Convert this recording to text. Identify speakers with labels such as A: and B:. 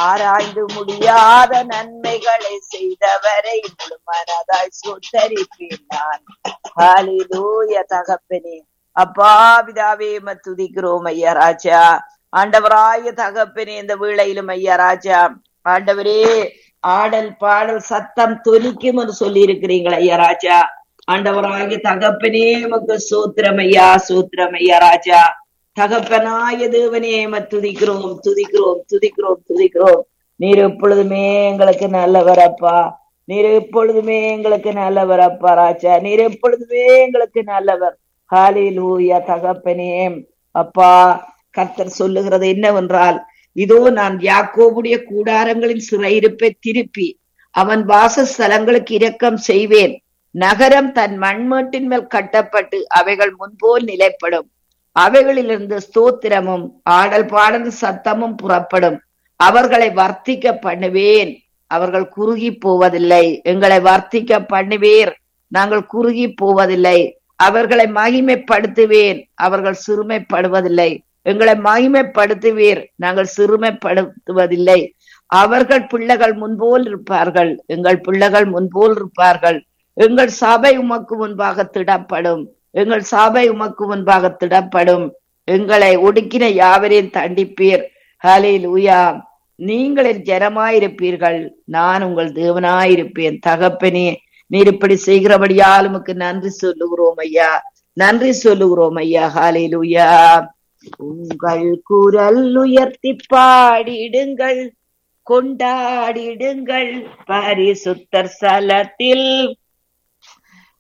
A: ஆராய்ந்து முடியாத நன்மைகளை செய்தவரை முழு மனதாய் சுத்தரிப்பேன் நான் ஹalleluya தகப்பனே அப்பா பிதாவே உம்மை துதிக்கிறோம் ஐயா ராஜா ஆண்டவராய தகப்பனே இந்த வேளையிலும் ஐயா ராஜா ஆண்டவரே ஆடல் பாடல் சத்தம் தொனிக்கும் என்று சொல்லி இருக்கிறீங்களா ஐயா ராஜா ஆண்டவராகிய தகப்பனே உமக்கு சூத்திரம் ஐயா சூத்திரம் ஐயா ராஜா தகப்பனாய தேவனே உம்மை துதிக்கிறோம் துதிக்கிறோம் துதிக்கிறோம் துதிக்கிறோம் நீர் எப்பொழுதுமே எங்களுக்கு நல்லவர் அப்பா நீர் எப்பொழுதுமே எங்களுக்கு நல்லவர் அப்பா ராஜா நீர் எப்பொழுதுமே எங்களுக்கு நல்லவர் ஹalleluya தகப்பனே அப்பா கர்த்தர் சொல்லுகிறது என்னவென்றால் இதோ நான் யாக்கோபுடைய கூடாரங்களின் சிறையிருப்பை திருப்பி அவன் வாசஸ்தலங்களுக்கு இரக்கம் செய்வேன் நகரம் தன் மண்மேட்டின் மேல் கட்டப்பட்டு அவைகள் முன்போல் நிலைப்படும் அவைகளிலிருந்து ஸ்தோத்திரமும் ஆடல் பாடல் சத்தமும் புறப்படும் அவர்களை வர்த்திக்க பண்ணுவேன் அவர்கள் குறுகி போவதில்லை எங்களை வர்த்திக்க பண்ணுவீர் நாங்கள் குறுகி போவதில்லை அவர்களை மகிமைப்படுத்துவேன் அவர்கள் சிறுமைப்படுவதில்லை எங்களை மகிமைப்படுத்துவீர் நாங்கள் சிறுமைப்படுத்துவதில்லை அவர்கள் பிள்ளைகள் முன்போல் இருப்பார்கள் எங்கள் பிள்ளைகள் முன்போல் இருப்பார்கள் எங்கள் சபை உமக்கு முன்பாக திடப்படும் எங்கள் சபை உமக்கு முன்பாக திடப்படும் எங்களை ஒடுக்கின யாவரையும் தண்டிப்பீர் ஹலே லூயா நீங்கள் என் ஜனமாயிருப்பீர்கள் நான் உங்கள் தேவனாயிருப்பேன் தகப்பனே நீர் இப்படி செய்கிறபடியால் உமக்கு நன்றி சொல்லுகிறோம் ஐயா நன்றி சொல்லுகிறோம் ஐயா ஹாலே லூயா உங்கள் குரல் உயர்த்தி பாடிடுங்கள் கொண்டாடிடுங்கள் பரிசுத்தர் சலத்தில்